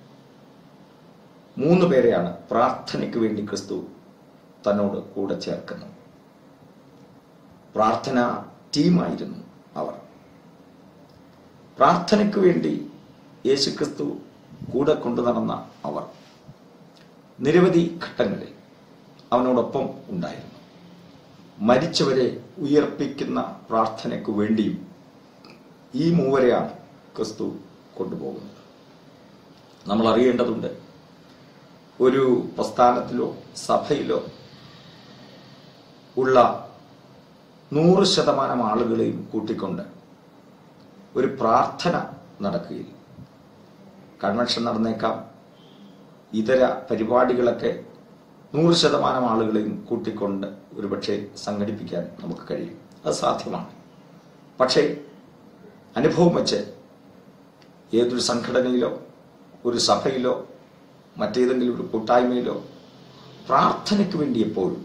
മൂന്ന് പേരെയാണ് പ്രാർത്ഥനയ്ക്ക് വേണ്ടി ക്രിസ്തു തന്നോട് കൂടെ ചേർക്കുന്നത് പ്രാർത്ഥന ടീമായിരുന്നു അവർ പ്രാർത്ഥനയ്ക്ക് വേണ്ടി യേശുക്രിസ്തു കൂടെ കൊണ്ടു നടന്ന അവർ നിരവധി ഘട്ടങ്ങളിൽ അവനോടൊപ്പം ഉണ്ടായിരുന്നു മരിച്ചവരെ ഉയർപ്പിക്കുന്ന പ്രാർത്ഥനയ്ക്ക് വേണ്ടിയും ഈ മൂവരെയാണ് ക്രിസ്തു കൊണ്ടുപോകുന്നത് നമ്മൾ അറിയേണ്ടതുണ്ട് ഒരു പ്രസ്ഥാനത്തിലോ സഭയിലോ ഉള്ള നൂറ് ശതമാനം ആളുകളെയും കൂട്ടിക്കൊണ്ട് ഒരു പ്രാർത്ഥന നടക്കുകയില്ല കൺവെൻഷൻ നടന്നേക്കാം ഇതര പരിപാടികളൊക്കെ നൂറ് ശതമാനം ആളുകളെയും കൂട്ടിക്കൊണ്ട് ഒരുപക്ഷെ സംഘടിപ്പിക്കാൻ നമുക്ക് കഴിയും അത് സാധ്യമാണ് പക്ഷേ അനുഭവം വെച്ച് ഏതൊരു സംഘടനയിലോ ഒരു സഭയിലോ മറ്റേതെങ്കിലും ഒരു കൂട്ടായ്മയിലോ പ്രാർത്ഥനയ്ക്ക് വേണ്ടി എപ്പോഴും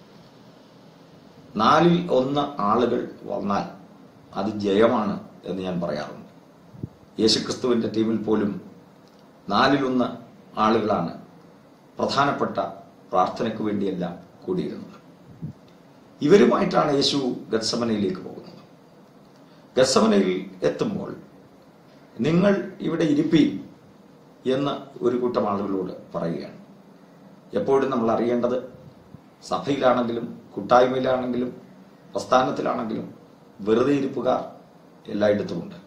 നാലിൽ ഒന്ന് ആളുകൾ വന്നാൽ അത് ജയമാണ് എന്ന് ഞാൻ പറയാറുണ്ട് യേശുക്രിസ്തുവിന്റെ ടീമിൽ പോലും നാലിലൊന്ന് ആളുകളാണ് പ്രധാനപ്പെട്ട പ്രാർത്ഥനയ്ക്ക് വേണ്ടിയെല്ലാം കൂടിയിരുന്നത് ഇവരുമായിട്ടാണ് യേശു ഗത്സമനയിലേക്ക് പോകുന്നത് ഗത്സമനയിൽ എത്തുമ്പോൾ നിങ്ങൾ ഇവിടെ ഇരിപ്പീൻ എന്ന് ഒരു കൂട്ടം ആളുകളോട് പറയുകയാണ് എപ്പോഴും നമ്മൾ അറിയേണ്ടത് സഭയിലാണെങ്കിലും കൂട്ടായ്മയിലാണെങ്കിലും പ്രസ്ഥാനത്തിലാണെങ്കിലും വെറുതെ ഇരിപ്പുകാർ എല്ലായിടത്തുമുണ്ട്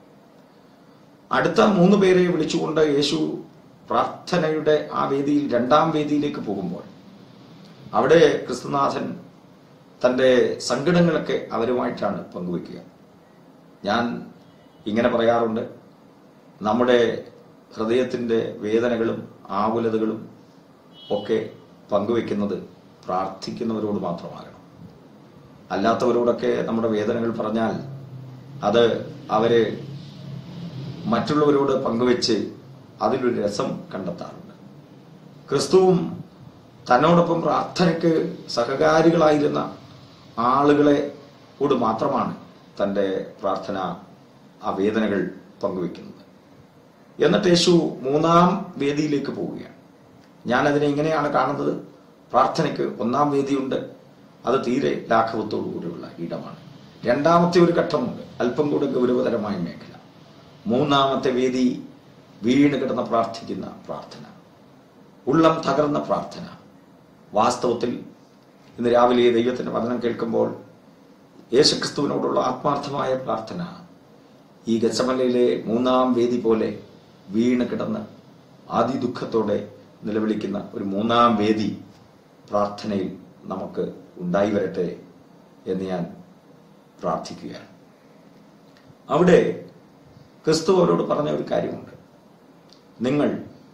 അടുത്ത മൂന്ന് പേരെ വിളിച്ചുകൊണ്ട് യേശു പ്രാർത്ഥനയുടെ ആ വേദിയിൽ രണ്ടാം വേദിയിലേക്ക് പോകുമ്പോൾ അവിടെ ക്രിസ്തുനാഥൻ തന്റെ സങ്കടങ്ങളൊക്കെ അവരുമായിട്ടാണ് പങ്കുവെക്കുക ഞാൻ ഇങ്ങനെ പറയാറുണ്ട് നമ്മുടെ ഹൃദയത്തിന്റെ വേദനകളും ആകുലതകളും ഒക്കെ പങ്കുവെക്കുന്നത് പ്രാർത്ഥിക്കുന്നവരോട് മാത്രമാകണം അല്ലാത്തവരോടൊക്കെ നമ്മുടെ വേദനകൾ പറഞ്ഞാൽ അത് അവരെ മറ്റുള്ളവരോട് പങ്കുവെച്ച് അതിലൊരു രസം കണ്ടെത്താറുണ്ട് ക്രിസ്തുവും തന്നോടൊപ്പം പ്രാർത്ഥനയ്ക്ക് സഹകാരികളായിരുന്ന ആളുകളെ കൂട് മാത്രമാണ് തന്റെ പ്രാർത്ഥന ആ വേദനകൾ പങ്കുവെക്കുന്നത് എന്നിട്ട് യേശു മൂന്നാം വേദിയിലേക്ക് പോവുകയാണ് ഞാനതിനെ ഇങ്ങനെയാണ് കാണുന്നത് പ്രാർത്ഥനയ്ക്ക് ഒന്നാം വേദിയുണ്ട് അത് തീരെ ലാഘവത്തോടു കൂടിയുള്ള ഇടമാണ് രണ്ടാമത്തെ ഒരു ഘട്ടമുണ്ട് അല്പം കൂടെ ഗൗരവതരമായ മേഖല മൂന്നാമത്തെ വേദി വീണ് കിടന്ന് പ്രാർത്ഥിക്കുന്ന പ്രാർത്ഥന ഉള്ളം തകർന്ന പ്രാർത്ഥന വാസ്തവത്തിൽ ഇന്ന് രാവിലെ ദൈവത്തിന്റെ വചനം കേൾക്കുമ്പോൾ യേശുക്രിസ്തുവിനോടുള്ള ആത്മാർത്ഥമായ പ്രാർത്ഥന ഈ ഗച്ചമലയിലെ മൂന്നാം വേദി പോലെ വീണ് കിടന്ന് അതിദുഃഖത്തോടെ നിലവിളിക്കുന്ന ഒരു മൂന്നാം വേദി പ്രാർത്ഥനയിൽ നമുക്ക് ഉണ്ടായി വരട്ടെ എന്ന് ഞാൻ പ്രാർത്ഥിക്കുകയാണ് അവിടെ ക്രിസ്തു അവരോട് പറഞ്ഞ ഒരു കാര്യമുണ്ട് നിങ്ങൾ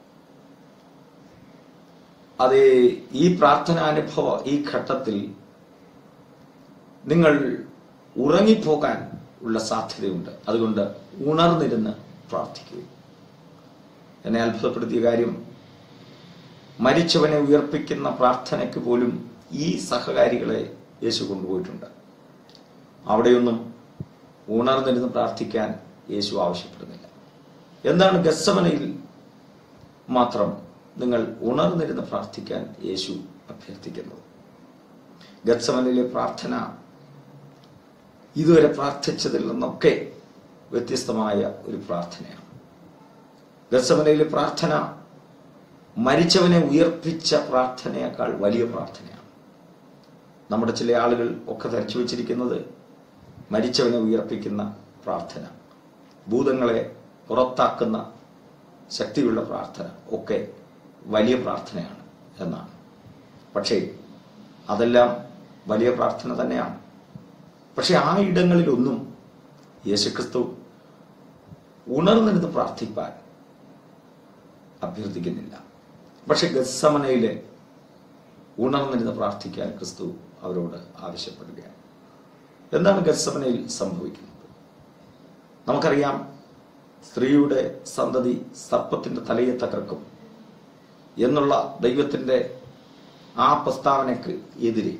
അത് ഈ പ്രാർത്ഥനാനുഭവ ഈ ഘട്ടത്തിൽ നിങ്ങൾ ഉറങ്ങിപ്പോകാൻ ഉള്ള സാധ്യതയുണ്ട് അതുകൊണ്ട് ഉണർന്നിരുന്ന് പ്രാർത്ഥിക്കുക എന്നെ അത്ഭുതപ്പെടുത്തിയ കാര്യം മരിച്ചവനെ ഉയർപ്പിക്കുന്ന പ്രാർത്ഥനയ്ക്ക് പോലും ഈ സഹകാരികളെ യേശു കൊണ്ടുപോയിട്ടുണ്ട് അവിടെയൊന്നും ഉണർന്നിരുന്ന് പ്രാർത്ഥിക്കാൻ യേശു ആവശ്യപ്പെടുന്നില്ല എന്താണ് ഗസ്സവനയിൽ മാത്രം നിങ്ങൾ ഉണർന്നിരുന്ന് പ്രാർത്ഥിക്കാൻ യേശു അഭ്യർത്ഥിക്കുന്നത് ഗത്സവനിലെ പ്രാർത്ഥന ഇതുവരെ പ്രാർത്ഥിച്ചതിൽ നിന്നൊക്കെ വ്യത്യസ്തമായ ഒരു പ്രാർത്ഥനയാണ് ഗത്സവനയിലെ പ്രാർത്ഥന മരിച്ചവനെ ഉയർപ്പിച്ച പ്രാർത്ഥനയേക്കാൾ വലിയ പ്രാർത്ഥനയാണ് നമ്മുടെ ചില ആളുകൾ ഒക്കെ ധരിച്ചു വെച്ചിരിക്കുന്നത് മരിച്ചവനെ ഉയർപ്പിക്കുന്ന പ്രാർത്ഥന ഭൂതങ്ങളെ പുറത്താക്കുന്ന ശക്തിയുള്ള പ്രാർത്ഥന ഒക്കെ വലിയ പ്രാർത്ഥനയാണ് എന്നാണ് പക്ഷേ അതെല്ലാം വലിയ പ്രാർത്ഥന തന്നെയാണ് പക്ഷെ ആ ഇടങ്ങളിലൊന്നും യേശുക്രിസ്തു ഉണർന്നിരുന്ന് പ്രാർത്ഥിപ്പാൻ അഭ്യർത്ഥിക്കുന്നില്ല പക്ഷെ ഗസ്സമനയിലെ ഉണർന്നിരുന്ന് പ്രാർത്ഥിക്കാൻ ക്രിസ്തു അവരോട് ആവശ്യപ്പെടുകയാണ് എന്താണ് ഗസ്സമനയിൽ സംഭവിക്കുന്നത് നമുക്കറിയാം സ്ത്രീയുടെ സന്തതി സർപ്പത്തിന്റെ തലയെ തകർക്കും എന്നുള്ള ദൈവത്തിന്റെ ആ പ്രസ്താവനയ്ക്ക് എതിരെ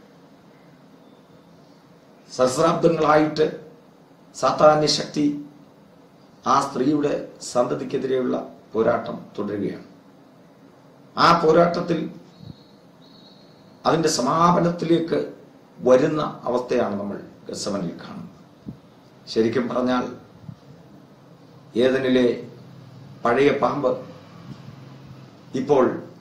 സഹസ്രാബ്ദങ്ങളായിട്ട് സാത്താന്യ ശക്തി ആ സ്ത്രീയുടെ സന്തതിക്കെതിരെയുള്ള പോരാട്ടം തുടരുകയാണ് ആ പോരാട്ടത്തിൽ അതിന്റെ സമാപനത്തിലേക്ക് വരുന്ന അവസ്ഥയാണ് നമ്മൾ ഗസവനിൽ കാണുന്നത് ശരിക്കും പറഞ്ഞാൽ ഏതനിലെ പഴയ പാമ്പ് ഇപ്പോൾ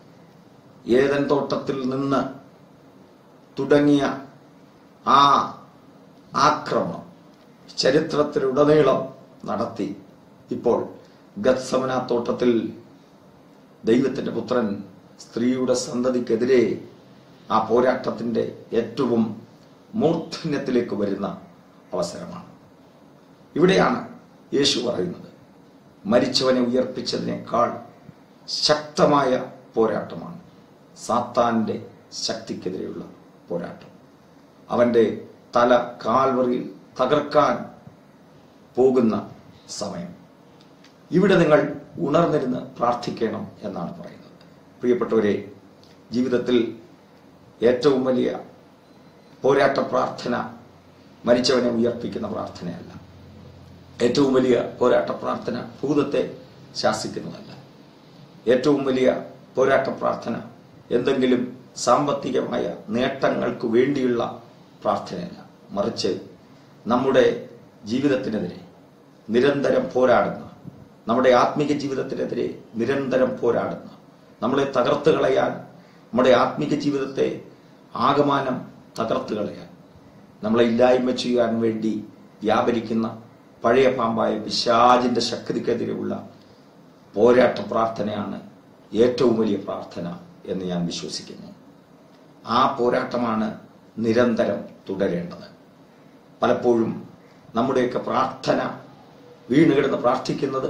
ഏതൻ തോട്ടത്തിൽ നിന്ന് തുടങ്ങിയ ആ ആക്രമണം ചരിത്രത്തിലുടനീളം നടത്തി ഇപ്പോൾ ഗത്സമന തോട്ടത്തിൽ ദൈവത്തിന്റെ പുത്രൻ സ്ത്രീയുടെ സന്തതിക്കെതിരെ ആ പോരാട്ടത്തിന്റെ ഏറ്റവും മൂർധന്യത്തിലേക്ക് വരുന്ന അവസരമാണ് ഇവിടെയാണ് യേശു പറയുന്നത് മരിച്ചവനെ ഉയർപ്പിച്ചതിനേക്കാൾ ശക്തമായ പോരാട്ടമാണ് സാത്താന്റെ ശക്തിക്കെതിരെയുള്ള പോരാട്ടം അവന്റെ തല കാൽവറിയിൽ തകർക്കാൻ പോകുന്ന സമയം ഇവിടെ നിങ്ങൾ ഉണർന്നിരുന്ന് പ്രാർത്ഥിക്കണം എന്നാണ് പറയുന്നത് പ്രിയപ്പെട്ടവരെ ജീവിതത്തിൽ ഏറ്റവും വലിയ പോരാട്ട പ്രാർത്ഥന മരിച്ചവനെ ഉയർപ്പിക്കുന്ന പ്രാർത്ഥനയല്ല ഏറ്റവും വലിയ പോരാട്ട പ്രാർത്ഥന ഭൂതത്തെ ശാസിക്കുന്നതല്ല ഏറ്റവും വലിയ പോരാട്ട പ്രാർത്ഥന എന്തെങ്കിലും സാമ്പത്തികമായ നേട്ടങ്ങൾക്ക് വേണ്ടിയുള്ള പ്രാർത്ഥനയല്ല മറിച്ച് നമ്മുടെ ജീവിതത്തിനെതിരെ നിരന്തരം പോരാടുന്ന നമ്മുടെ ആത്മീക ജീവിതത്തിനെതിരെ നിരന്തരം പോരാടുന്ന നമ്മളെ തകർത്ത് കളയാൻ നമ്മുടെ ആത്മീക ജീവിതത്തെ ആകമാനം തകർത്ത് കളയാൻ നമ്മളെ ഇല്ലായ്മ ചെയ്യാൻ വേണ്ടി വ്യാപരിക്കുന്ന പഴയ പാമ്പായ പിശാജിന്റെ ശക്തിക്കെതിരെയുള്ള പോരാട്ട പ്രാർത്ഥനയാണ് ഏറ്റവും വലിയ പ്രാർത്ഥന എന്ന് ഞാൻ വിശ്വസിക്കുന്നു ആ പോരാട്ടമാണ് നിരന്തരം തുടരേണ്ടത് പലപ്പോഴും നമ്മുടെയൊക്കെ പ്രാർത്ഥന വീണ് കിടന്ന് പ്രാർത്ഥിക്കുന്നത്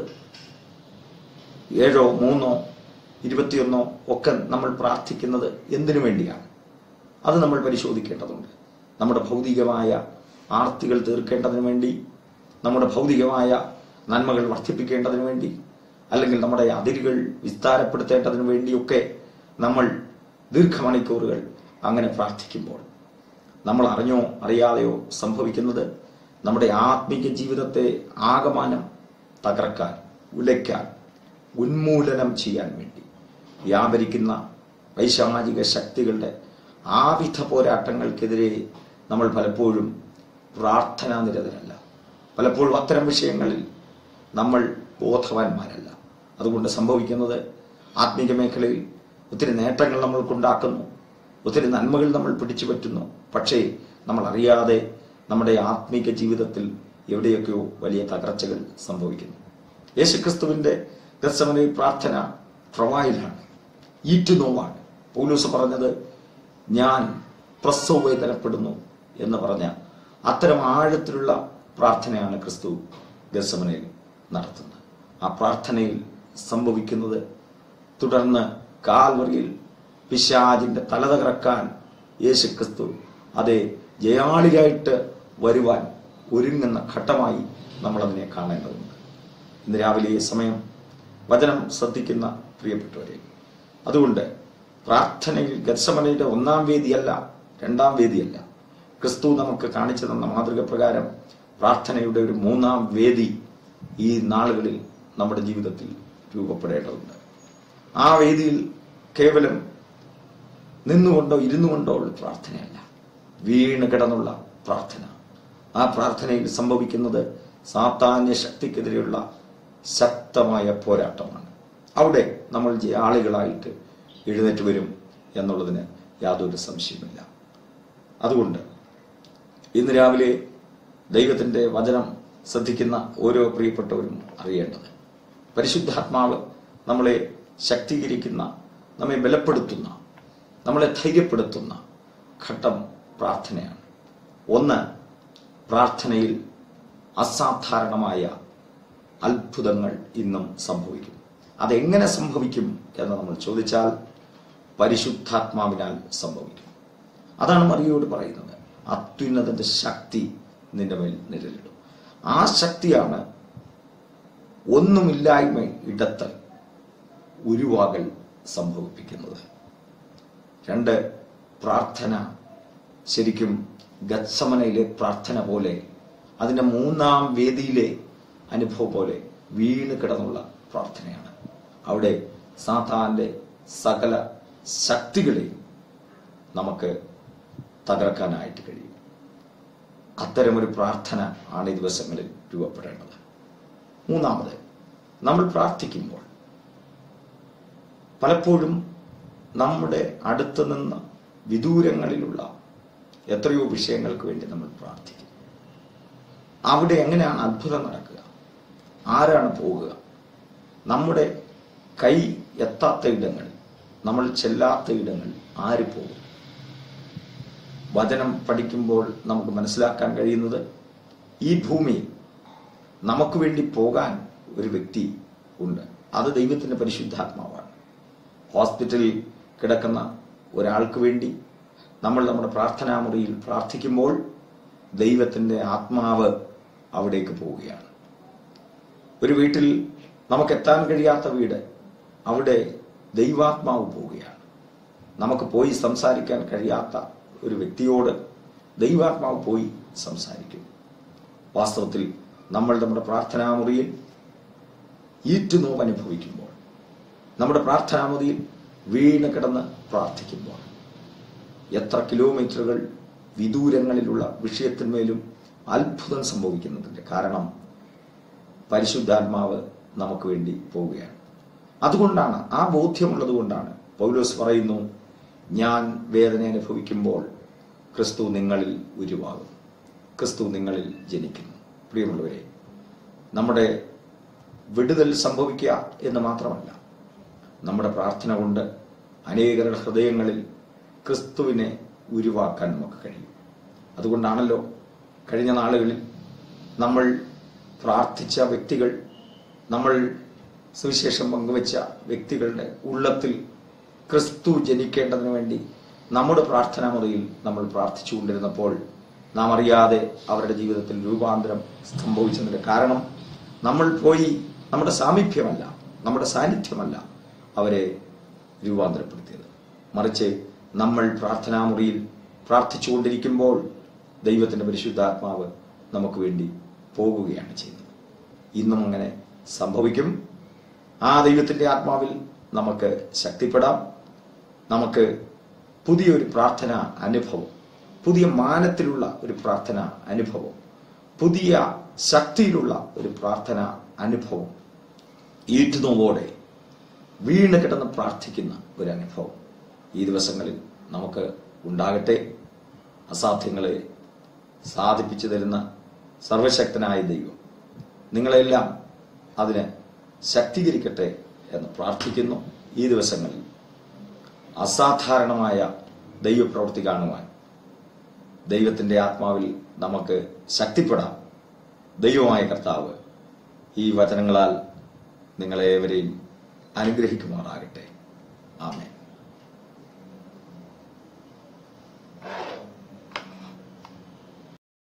ഏഴോ മൂന്നോ ഇരുപത്തിയൊന്നോ ഒക്കെ നമ്മൾ പ്രാർത്ഥിക്കുന്നത് എന്തിനു വേണ്ടിയാണ് അത് നമ്മൾ പരിശോധിക്കേണ്ടതുണ്ട് നമ്മുടെ ഭൗതികമായ ആർത്തികൾ തീർക്കേണ്ടതിന് വേണ്ടി നമ്മുടെ ഭൗതികമായ നന്മകൾ വർദ്ധിപ്പിക്കേണ്ടതിന് വേണ്ടി അല്ലെങ്കിൽ നമ്മുടെ അതിരുകൾ വിസ്താരപ്പെടുത്തേണ്ടതിന് വേണ്ടിയൊക്കെ നമ്മൾ ദീർഘമണിക്കൂറുകൾ അങ്ങനെ പ്രാർത്ഥിക്കുമ്പോൾ നമ്മൾ അറിഞ്ഞോ അറിയാതെയോ സംഭവിക്കുന്നത് നമ്മുടെ ആത്മീക ജീവിതത്തെ ആകമാനം തകർക്കാൻ ഉലയ്ക്കാൻ ഉന്മൂലനം ചെയ്യാൻ വേണ്ടി വ്യാപരിക്കുന്ന വൈശാചിക ശക്തികളുടെ ആവിധ പോരാട്ടങ്ങൾക്കെതിരെ നമ്മൾ പലപ്പോഴും പ്രാർത്ഥനാ നിരതരല്ല പലപ്പോഴും അത്തരം വിഷയങ്ങളിൽ നമ്മൾ ബോധവാന്മാരല്ല അതുകൊണ്ട് സംഭവിക്കുന്നത് ആത്മീക മേഖലയിൽ ഒത്തിരി നേട്ടങ്ങൾ നമ്മൾക്കുണ്ടാക്കുന്നു ഒത്തിരി നന്മകൾ നമ്മൾ പിടിച്ചു പറ്റുന്നു പക്ഷേ നമ്മൾ അറിയാതെ നമ്മുടെ ആത്മീക ജീവിതത്തിൽ എവിടെയൊക്കെയോ വലിയ തകർച്ചകൾ സംഭവിക്കുന്നു യേശുക്രിസ്തുവിന്റെ ഗസമന പ്രാർത്ഥന ട്രവായിലാണ് ഈറ്റുനോവാണ് പൗലൂസ് പറഞ്ഞത് ഞാൻ പ്രസവവേദനപ്പെടുന്നു എന്ന് പറഞ്ഞ അത്തരം ആഴത്തിലുള്ള പ്രാർത്ഥനയാണ് ക്രിസ്തു ഗസമനയിൽ നടത്തുന്നത് ആ പ്രാർത്ഥനയിൽ സംഭവിക്കുന്നത് തുടർന്ന് കാൽവറിയിൽ പിശാജിന്റെ തല തകർക്കാൻ യേശു ക്രിസ്തു അതേ ജയാളിയായിട്ട് വരുവാൻ ഒരുങ്ങുന്ന ഘട്ടമായി നമ്മളതിനെ കാണേണ്ടതുണ്ട് ഇന്ന് രാവിലെ ഈ സമയം വചനം ശ്രദ്ധിക്കുന്ന പ്രിയപ്പെട്ടവരെ അതുകൊണ്ട് പ്രാർത്ഥനയിൽ ഗത്സമനയുടെ ഒന്നാം വേദിയല്ല രണ്ടാം വേദിയല്ല ക്രിസ്തു നമുക്ക് കാണിച്ചു തന്ന മാതൃക പ്രകാരം പ്രാർത്ഥനയുടെ ഒരു മൂന്നാം വേദി ഈ നാളുകളിൽ നമ്മുടെ ജീവിതത്തിൽ രൂപപ്പെടേണ്ടതുണ്ട് ആ വേദിയിൽ കേവലം നിന്നുകൊണ്ടോ ഇരുന്നു കൊണ്ടോ ഉള്ള പ്രാർത്ഥനയല്ല വീണ് കിടന്നുള്ള പ്രാർത്ഥന ആ പ്രാർത്ഥനയിൽ സംഭവിക്കുന്നത് സാത്താന്യ ശക്തിക്കെതിരെയുള്ള ശക്തമായ പോരാട്ടമാണ് അവിടെ നമ്മൾ ജയ- ആളുകളായിട്ട് എഴുന്നേറ്റ് വരും എന്നുള്ളതിന് യാതൊരു സംശയമില്ല അതുകൊണ്ട് ഇന്ന് രാവിലെ ദൈവത്തിന്റെ വചനം ശ്രദ്ധിക്കുന്ന ഓരോ പ്രിയപ്പെട്ടവരും അറിയേണ്ടത് പരിശുദ്ധാത്മാവ് നമ്മളെ ശക്തീകരിക്കുന്ന നമ്മെ ബലപ്പെടുത്തുന്ന നമ്മളെ ധൈര്യപ്പെടുത്തുന്ന ഘട്ടം പ്രാർത്ഥനയാണ് ഒന്ന് പ്രാർത്ഥനയിൽ അസാധാരണമായ അത്ഭുതങ്ങൾ ഇന്നും സംഭവിക്കും അതെങ്ങനെ സംഭവിക്കും എന്ന് നമ്മൾ ചോദിച്ചാൽ പരിശുദ്ധാത്മാവിനാൽ സംഭവിക്കും അതാണ് മറിയോട് പറയുന്നത് അത്യുന്നതന്റെ ശക്തി നിന്റെ മേൽ നിഴലിടും ആ ശക്തിയാണ് ഒന്നുമില്ലായ്മ ഇടത്തൽ ഉരുവാകൽ സംഭവിപ്പിക്കുന്നത് രണ്ട് പ്രാർത്ഥന ശരിക്കും ഗത്സമനയിലെ പ്രാർത്ഥന പോലെ അതിന്റെ മൂന്നാം വേദിയിലെ അനുഭവം പോലെ വീണ് കിടന്നുള്ള പ്രാർത്ഥനയാണ് അവിടെ സാത്താന്റെ സകല ശക്തികളെയും നമുക്ക് തകർക്കാനായിട്ട് കഴിയും അത്തരമൊരു പ്രാർത്ഥന ആണ് ഈ ദിവസങ്ങളിൽ രൂപപ്പെടേണ്ടത് മൂന്നാമത് നമ്മൾ പ്രാർത്ഥിക്കുമ്പോൾ പലപ്പോഴും നമ്മുടെ അടുത്ത് നിന്ന് വിദൂരങ്ങളിലുള്ള എത്രയോ വിഷയങ്ങൾക്ക് വേണ്ടി നമ്മൾ പ്രാർത്ഥിക്കും അവിടെ എങ്ങനെയാണ് അത്ഭുതം നടക്കുക ആരാണ് പോകുക നമ്മുടെ കൈ എത്താത്ത ഇടങ്ങളിൽ നമ്മൾ ചെല്ലാത്ത ഇടങ്ങളിൽ ആര് പോകും വചനം പഠിക്കുമ്പോൾ നമുക്ക് മനസ്സിലാക്കാൻ കഴിയുന്നത് ഈ ഭൂമിയിൽ നമുക്ക് വേണ്ടി പോകാൻ ഒരു വ്യക്തി ഉണ്ട് അത് ദൈവത്തിന്റെ പരിശുദ്ധാത്മാവാണ് ഹോസ്പിറ്റലിൽ കിടക്കുന്ന ഒരാൾക്ക് വേണ്ടി നമ്മൾ നമ്മുടെ പ്രാർത്ഥനാ മുറിയിൽ പ്രാർത്ഥിക്കുമ്പോൾ ദൈവത്തിന്റെ ആത്മാവ് അവിടേക്ക് പോവുകയാണ് ഒരു വീട്ടിൽ നമുക്ക് എത്താൻ കഴിയാത്ത വീട് അവിടെ ദൈവാത്മാവ് പോവുകയാണ് നമുക്ക് പോയി സംസാരിക്കാൻ കഴിയാത്ത ഒരു വ്യക്തിയോട് ദൈവാത്മാവ് പോയി സംസാരിക്കും വാസ്തവത്തിൽ നമ്മൾ നമ്മുടെ പ്രാർത്ഥനാ മുറിയിൽ ഈറ്റുനോവ് അനുഭവിക്കുമ്പോൾ നമ്മുടെ പ്രാർത്ഥനാ മുറിയിൽ വീണ് കിടന്ന് പ്രാർത്ഥിക്കുമ്പോൾ എത്ര കിലോമീറ്ററുകൾ വിദൂരങ്ങളിലുള്ള വിഷയത്തിന്മേലും അത്ഭുതം സംഭവിക്കുന്നതിന്റെ കാരണം പരിശുദ്ധാത്മാവ് നമുക്ക് വേണ്ടി പോവുകയാണ് അതുകൊണ്ടാണ് ആ ബോധ്യമുള്ളത് കൊണ്ടാണ് പൗലോസ് പറയുന്നു ഞാൻ വേദന അനുഭവിക്കുമ്പോൾ ക്രിസ്തു നിങ്ങളിൽ ഉരുവാകും ക്രിസ്തു നിങ്ങളിൽ ജനിക്കുന്നു പ്രിയമുള്ളവരെ നമ്മുടെ വിടുതൽ സംഭവിക്കുക എന്ന് മാത്രമല്ല നമ്മുടെ പ്രാർത്ഥന കൊണ്ട് അനേകരുടെ ഹൃദയങ്ങളിൽ ക്രിസ്തുവിനെ ഉരുവാക്കാൻ നമുക്ക് കഴിയും അതുകൊണ്ടാണല്ലോ കഴിഞ്ഞ നാളുകളിൽ നമ്മൾ പ്രാർത്ഥിച്ച വ്യക്തികൾ നമ്മൾ സുവിശേഷം പങ്കുവച്ച വ്യക്തികളുടെ ഉള്ളത്തിൽ ക്രിസ്തു ജനിക്കേണ്ടതിന് വേണ്ടി നമ്മുടെ പ്രാർത്ഥനാ മുറിയിൽ നമ്മൾ പ്രാർത്ഥിച്ചുകൊണ്ടിരുന്നപ്പോൾ നാം അറിയാതെ അവരുടെ ജീവിതത്തിൽ രൂപാന്തരം സംഭവിച്ചതിന്റെ കാരണം നമ്മൾ പോയി നമ്മുടെ സാമീപ്യമല്ല നമ്മുടെ സാന്നിധ്യമല്ല അവരെ രൂപാന്തരപ്പെടുത്തിയത് മറിച്ച് നമ്മൾ പ്രാർത്ഥനാ മുറിയിൽ പ്രാർത്ഥിച്ചുകൊണ്ടിരിക്കുമ്പോൾ ദൈവത്തിന്റെ പരിശുദ്ധാത്മാവ് നമുക്ക് വേണ്ടി പോകുകയാണ് ചെയ്യുന്നത് ഇന്നും അങ്ങനെ സംഭവിക്കും ആ ദൈവത്തിന്റെ ആത്മാവിൽ നമുക്ക് ശക്തിപ്പെടാം നമുക്ക് പുതിയൊരു പ്രാർത്ഥന അനുഭവം പുതിയ മാനത്തിലുള്ള ഒരു പ്രാർത്ഥന അനുഭവം പുതിയ ശക്തിയിലുള്ള ഒരു പ്രാർത്ഥന അനുഭവം ഈറ്റുനോവോടെ വീണ് കിടന്ന് പ്രാർത്ഥിക്കുന്ന ഒരു അനുഭവം ഈ ദിവസങ്ങളിൽ നമുക്ക് ഉണ്ടാകട്ടെ അസാധ്യങ്ങളെ സാധിപ്പിച്ചു തരുന്ന സർവശക്തനായ ദൈവം നിങ്ങളെല്ലാം അതിന് ശക്തീകരിക്കട്ടെ എന്ന് പ്രാർത്ഥിക്കുന്നു ഈ ദിവസങ്ങളിൽ അസാധാരണമായ ദൈവപ്രവൃത്തി കാണുവാൻ ദൈവത്തിന്റെ ആത്മാവിൽ നമുക്ക് ശക്തിപ്പെടാം ദൈവമായ കർത്താവ് ഈ വചനങ്ങളാൽ നിങ്ങളേവരെയും അനുഗ്രഹിക്കുമാറാകട്ടെ ആമേൻ